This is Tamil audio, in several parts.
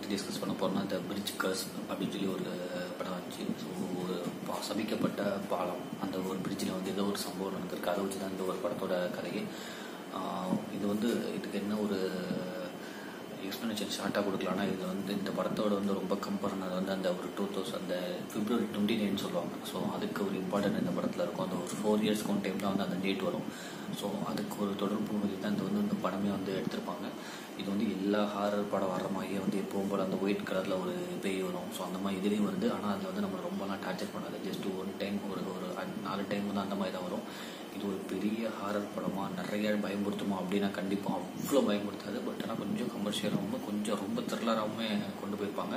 பற்றி டிஸ்கஸ் பண்ண போறோம்னா த பிரிட்ஜ் கர்ஸ் அப்படின்னு சொல்லி ஒரு படம் வந்துச்சு ஸோ ஒரு பா- சபிக்கப்பட்ட பாலம் அந்த ஒரு பிரிட்ஜில் வந்து ஏதோ ஒரு சம்பவம் நடந்திருக்கு அதை வச்சு தான் இந்த ஒரு படத்தோட கதையே ஆஹ் இது வந்து இதுக்கு என்ன ஒரு எக்ஸ்ப்ளனேஷன் ஷார்ட்டாக கொடுக்கலாம்னா இது வந்து இந்த படத்தோட வந்து ரொம்ப கம்பேர் பண்ணது வந்து அந்த ஒரு டூ தௌசண்ட் அந்த பிப்ரவரி டுவெண்ட்டி நைன் சொல்லுவாங்க ஸோ அதுக்கு ஒரு இம்பார்ட்டன்ட் இந்த படத்தில் இருக்கும் அந்த ஒரு ஃபோர் இயர்ஸ்க்கு ஒன் டைம் தான் வந்து அந்த டேட் வரும் ஸோ அதுக்கு ஒரு தொடர்பு வழி தான் இந்த வந்து இந்த படமே வந்து எடுத்திருப்பாங்க இது வந்து எல்லா ஹாரர் படம் வர மாதிரியே வந்து எப்பவும் போல அந்த ஒயிட் கலரில் ஒரு பேய் வரும் ஸோ அந்த மாதிரி இதுலேயும் வருது ஆனால் அதில் வந்து நம்ம ரொம்பலாம் டார்ச்சர் பண்ணாது ஜஸ்ட் ஒன் டைம் ஒரு ஒரு அஞ்சு- நாலு டைம் தான் அந்த மாதிரி தான் வரும் இது ஒரு பெரிய ஹாரர் படமா நிறைய பயமுறுத்துமா அப்படின்னா கண்டிப்பாக அவ்வளோ பயமுறுத்தாது பட் ஆனால் கொஞ்சம் கமர்ஷியலாகவும் கொஞ்சம் ரொம்ப த்ரில்லராகவுமே கொண்டு போயிருப்பாங்க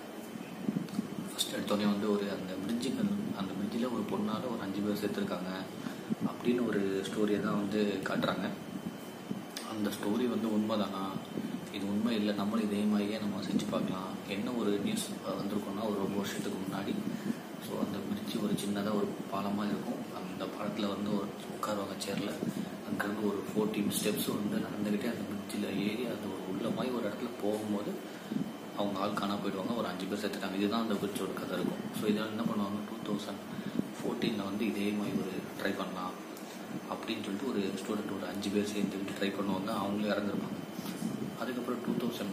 ஃபர்ஸ்ட் எடுத்தோடனே வந்து ஒரு அந்த பிரிட்ஜுக்கு அந்த பிரிட்ஜில் ஒரு பொண்ணால் ஒரு அஞ்சு பேர் செத்துருக்காங்க அப்படின்னு ஒரு ஸ்டோரியை தான் வந்து காட்டுறாங்க அந்த ஸ்டோரி வந்து உண்மைதானா இது உண்மை இல்லை நம்மளும் இதே மாதிரியே நம்ம செஞ்சு பார்க்கலாம் என்ன ஒரு நியூஸ் வந்திருக்கோம்னா ஒரு ரொம்ப வருஷத்துக்கு முன்னாடி ஸோ அந்த பிரிட்ஜ் ஒரு சின்னதாக ஒரு பாலமாக இருக்கும் அந்த பாலத்தில் வந்து ஒரு உட்காருவாங்க சேரில் அங்கேருந்து ஒரு ஃபோர்டீன் ஸ்டெப்ஸ் வந்து நடந்துக்கிட்டே அந்த பிரிட்ஜில் ஏறி அந்த ஒரு உள்ள மாதிரி ஒரு இடத்துல போகும்போது அவங்க ஆள் காணா போயிடுவாங்க ஒரு அஞ்சு பேர் செத்துட்டாங்க இதுதான் அந்த பிரிட்ஜோட கதை இருக்கும் ஸோ இதெல்லாம் என்ன பண்ணுவாங்க டூ தௌசண்ட் ஃபோர்டீனில் வந்து இதே மாதிரி ஒரு ட்ரை பண்ணலாம் அப்படின்னு சொல்லிட்டு ஒரு ஸ்டூடெண்ட் ஒரு அஞ்சு பேர் சேர்ந்துக்கிட்டு ட்ரை பண்ணுவாங்க அவங்களே இறந்துருப்பாங்க அதுக்கப்புறம் டூ தௌசண்ட்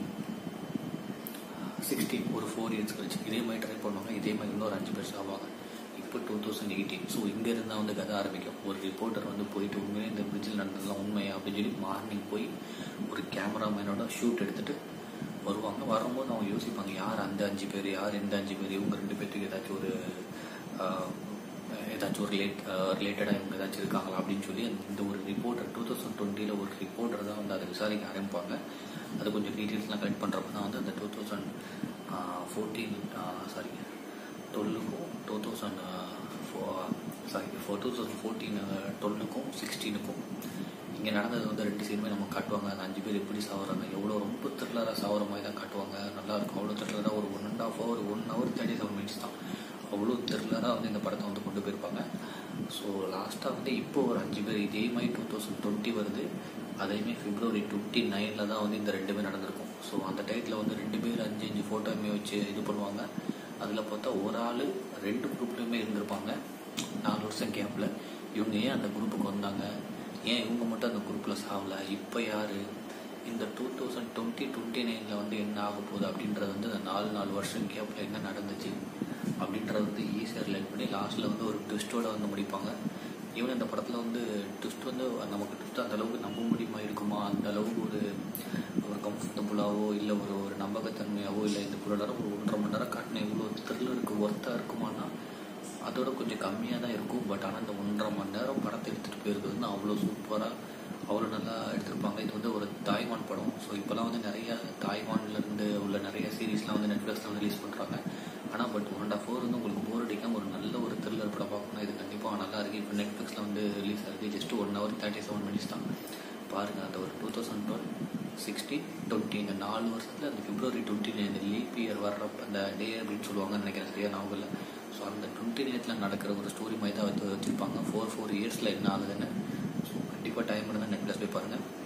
சிக்ஸ்டீன் ஒரு ஃபோர் இயர்ஸ் கழிச்சு இதே மாதிரி ட்ரை பண்ணுவாங்க இதே மாதிரி இன்னொரு அஞ்சு பேர் ஆவாங்க இப்போ டூ தௌசண்ட் எயிட்டீன் ஸோ இங்கே இருந்தால் வந்து கதை ஆரம்பிக்கும் ஒரு ரிப்போர்ட்டர் வந்து போயிட்டு உண்மையே இந்த பிரிட்ஜில் நடந்ததெல்லாம் உண்மையா அப்படின்னு சொல்லி மார்னிங் போய் ஒரு கேமராமேனோட ஷூட் எடுத்துட்டு வருவாங்க வரும்போது அவங்க யோசிப்பாங்க யார் அந்த அஞ்சு பேர் யார் இந்த அஞ்சு பேர் இவங்க ரெண்டு பேர்த்துக்கு ஏதாச்சும் ஒரு ஆஹ், ஏதாச்சும் ஒரு ரிலேட் ரிலேட்டடாக இவங்க ஏதாச்சும் இருக்காங்களா அப்படின்னு சொல்லி அந்த- இந்த ஒரு ரிப்போர்ட்டர் டூ தௌசண்ட் டுவெண்ட்டியில் ஒரு ரிப்போர்ட்டர் தான் வந்து அதை விசாரிக்க ஆரம்பிப்பாங்க அது கொஞ்சம் டீட்டெயில்ஸ்லாம் கலெக்ட் பண்ணுறப்ப தான் வந்து அந்த டூ தௌசண்ட் ஃபோர்டீன் சாரி டுவெல்லுக்கும் two thousand sorry four two thousand fourteen டுவெல்லுக்கும் சிக்ஸ்டீனுக்கும் இங்கே நடந்தது வந்து ரெண்டு சீனுமே நம்ம காட்டுவாங்க அந்த அஞ்சு பேர் எப்படி சாகுறாங்க எவ்வளோ ரொம்ப த்ரில்லராக சாகுற மாதிரி தான் காட்டுவாங்க நல்லா இருக்கும் அவ்வளோ த்ரில்லராக ஒரு one and half hour one hour thirty seven minutes தான் அவ்வளோ த்ரில்லராக வந்து இந்த படத்தை வந்து கொண்டு போயிருப்பாங்க ஸோ லாஸ்ட்டாக வந்து இப்போ ஒரு அஞ்சு பேர் இதே மாதிரி டூ தௌசண்ட் டுவெண்ட்டி வருது அதையுமே பிப்ரவரி டுவெண்ட்டி நைனில் தான் வந்து இந்த ரெண்டுமே நடந்திருக்கும் ஸோ அந்த டயத்தில் வந்து ரெண்டு பேர் அஞ்சு அஞ்சு ஃபோட்டோமே வச்சு இது பண்ணுவாங்க அதில் பார்த்தா ஒரு ஆள் ரெண்டு குரூப்லேயுமே இருந்திருப்பாங்க நாலு வருஷம் கேப்பில் இவங்க ஏன் அந்த குரூப்புக்கு வந்தாங்க ஏன் இவங்க மட்டும் அந்த குரூப்பில் சாகல இப்போ யார் இந்த டூ தௌசண்ட் டுவெண்ட்டி டுவெண்ட்டி நைனில் வந்து என்ன ஆக போகுது அப்படின்றது வந்து அந்த நாலு நாலு வருஷம் கேப்பில் என்ன நடந்துச்சு அப்படின்றது வந்து ஈஸியாக ரிலேட் பண்ணி லாஸ்ட்டில் வந்து ஒரு ட்விஸ்ட்டோட வந்து முடிப்பாங்க ஈவன் இந்த படத்தில் வந்து ட்விஸ்ட் வந்து நமக்கு ட்விஸ்ட் அந்த அளவுக்கு நம்ப முடியுமா இருக்குமா அந்த அளவுக்கு ஒரு ஒரு கம்ஃபர்டபுளாவோ இல்லை ஒரு ஒரு நம்பகத்தன்மையாவோ இல்லை இந்த ஒரு நேரம் ஒரு ஒன்றரை மணி நேரம் காட்டின இவ்வளோ த்ரில்லருக்கு ஒர்த்தாக இருக்குமானா அதோட கொஞ்சம் கம்மியாக தான் இருக்கும் பட் ஆனால் இந்த ஒன்றரை மணி நேரம் படத்தை எடுத்துகிட்டு போயிருக்கிறது வந்து அவ்வளோ சூப்பராக அவ்வளோ நல்லா எடுத்திருப்பாங்க இது வந்து ஒரு தாய்வான் படம் ஸோ இப்போலாம் வந்து நிறைய தாய்வான்ல இருந்து உள்ள நிறைய சீரீஸ்லாம் வந்து நெட்ஃப்ளிக்ஸில் வந்து ரிலீஸ் பண்ணுறாங்க ஆனால் but one and half hour வந்து உங்களுக்கு போர் அடிக்காம ஒரு நல்ல ஒரு த்ரில்லர் படம் பார்க்கணும் இது கண்டிப்பாக நல்லா இருக்குது இப்போ நெட்ஃப்ளிக்ஸில் வந்து ரிலீஸ் ஆகுது just one hour thirty seven minutes தான் பாருங்கள் அந்த ஒரு two thousand twelve sixteen twenty இந்த நாலு வருஷத்தில் அந்த February twenty nine leap year வர்றப்ப அந்த டே அப்படின்னு சொல்லுவாங்கன்னு நினைக்கிறேன் சரியா ஞாபகம் இல்லை ஸோ அந்த டுவெண்ட்டி நைனில் நடக்கிற ஒரு ஸ்டோரி மாதிரி தான் வந்து வச்சுருப்பாங்க ஃபோர் ஃபோர் இயர்ஸில் என்ன ஆகுதுன்னு ஸோ கண்டிப்பாக டைம் இருந்தால் நெட்ஃப்ளிக்ஸ் போய் பாருங்கள்